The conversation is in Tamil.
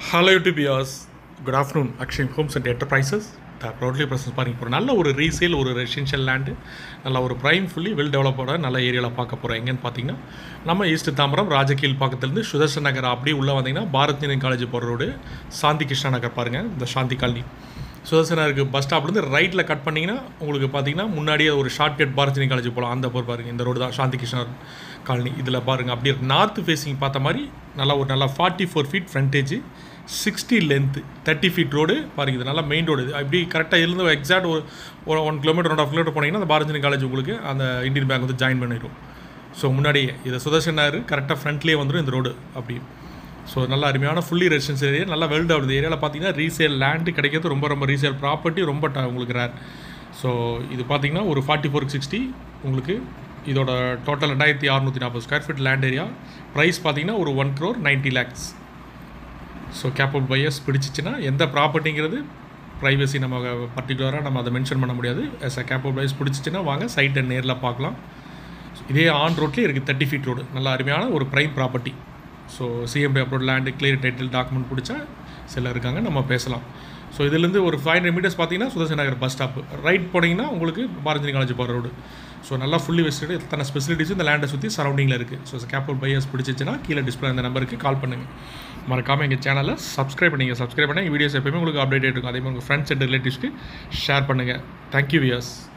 ஹலோ யூடியூப் யாஸ் good afternoon Akshay homes and enterprises the proudly presents பாருங்க இப்போ ஒரு நல்ல ஒரு ரீசேல் ஒரு ரெசிடென்ஷியல் லேண்டு நல்ல ஒரு ப்ரைம் ஃபுல்லி வெல் டெவலப்போட நல்ல ஏரியாவில் பார்க்க போகிறோம் எங்கேன்னு பார்த்தீங்கன்னா நம்ம ஈஸ்ட் தாம்பரம் ராஜகீழ் பக்கத்துலேருந்து சுதர்ஷன் நகர் அப்படியே உள்ளே வந்தீங்கன்னா பாரத் இந்தியன் காலேஜ் போகிற ரோடு சாந்தி கிருஷ்ணா நகர் பாருங்கள் இந்த சாந்தி காலனி சுதர்சன் நகருக்கு பஸ் ஸ்டாப்லேருந்து ரைட்டில் கட் பண்ணிங்கன்னா உங்களுக்கு பார்த்தீங்கன்னா முன்னாடியே ஒரு ஷார்ட்கட் பாரதினி காலேஜ் போகலாம் அந்த போர் பாருங்கள் இந்த ரோடு தான் சாந்தி கிருஷ்ணா காலனி இதில் பாருங்கள் அப்படியே நார்த் ஃபேஸிங் பார்த்த மாதிரி நல்லா ஒரு நல்லா forty four feet frontage sixty length thirty feet road பாருங்க இது நல்லா மெயின் ரோடு அப்படி கரெக்டாக இருந்து எக்ஸாக்ட் ஒரு ஒரு one kilometre one of kilometre போனீங்கன்னா அந்த பாரதினி காலேஜ் உங்களுக்கு அந்த இந்தியன் பேங்க் வந்து ஜாயின் பண்ணிடும் ஸோ முன்னாடியே இது சுதர்ஷன் நகர் கரெக்டாக ஃப்ரண்ட்லேயே வந்துடும் இந்த ரோடு அப்படி ஸோ நல்ல அருமையான ஃபுல்லி ரெசிடென்ஸ் ஏரியா நல்லா வெல் டெவலப் ஏரியாவில் பார்த்தீங்கன்னா ரீசேல் லேண்டு கிடைக்கிறது ரொம்ப ரொம்ப ரீசேல் ப்ராப்பர்ட்டி ரொம்ப ட- உங்களுக்கு ரேர் ஸோ இது பார்த்தீங்கன்னா ஒரு ஃபார்ட்டி ஃபோர் சிக்ஸ்டி உங்களுக்கு இதோட டோட்டல் ரெண்டாயிரத்தி அறநூற்றி நாற்பது square feet land area price பார்த்தீங்கன்னா ஒரு one crore ninety lakhs so capable buyers பிடிச்சிச்சின்னா எந்த ப்ராப்பர்ட்டிங்கிறது ப்ரைவசி நம்ம பர்டிகுலராக நம்ம அதை மென்ஷன் பண்ண முடியாது எஸ் அ கேப்பபிள் பையர்ஸ் பிடிச்சிச்சின்னா வாங்க சைட்டை நேரில் பார்க்கலாம் இதே ஆன் ரோட்லேயே இருக்குது தேர்ட்டி ஃபீட் ரோடு நல்ல அருமையான ஒரு prime property so C M P approved land clear title document பிடிச்சா சிலர் இருக்காங்க நம்ம பேசலாம் ஸோ இதுலேருந்து ஒரு ஃபைவ் ஹண்ட்ரட் மீட்டர்ஸ் பார்த்தீங்கன்னா Sudarshan Nagar bus stop right போனீங்கன்னா உங்களுக்கு பாரதினி காலேஜ் போகிற ரோடு ஸோ நல்லா ஃபுல்லி வெஸ்டட் எத்தனை ஸ்பெசிலிட்டிஸும் இந்த லேண்டை சுற்றி சரௌண்டிங்கில் இருக்குது ஸோ கேப்பல் பையர்ஸ் பிடிச்சிச்சுன்னா கீழே டிஸ்பிளே அந்த நம்பருக்கு கால் பண்ணுங்கள் மறக்காமல் எங்கள் சேனலை சப்ஸ்கிரைப் பண்ணிங்க சப்ஸ்கிரைப் பண்ணால் வீடியோஸ் எப்பயுமே உங்களுக்கு அப்டேட் இருக்கும் அதே மாதிரி உங்கள் ஃப்ரெண்ட்ஸ் அண்ட் ரிலேட்டிவ்ஸ்க்கு ஷேர் பண்ணுங்கள் தேங்க்யூ வியர்ஸ்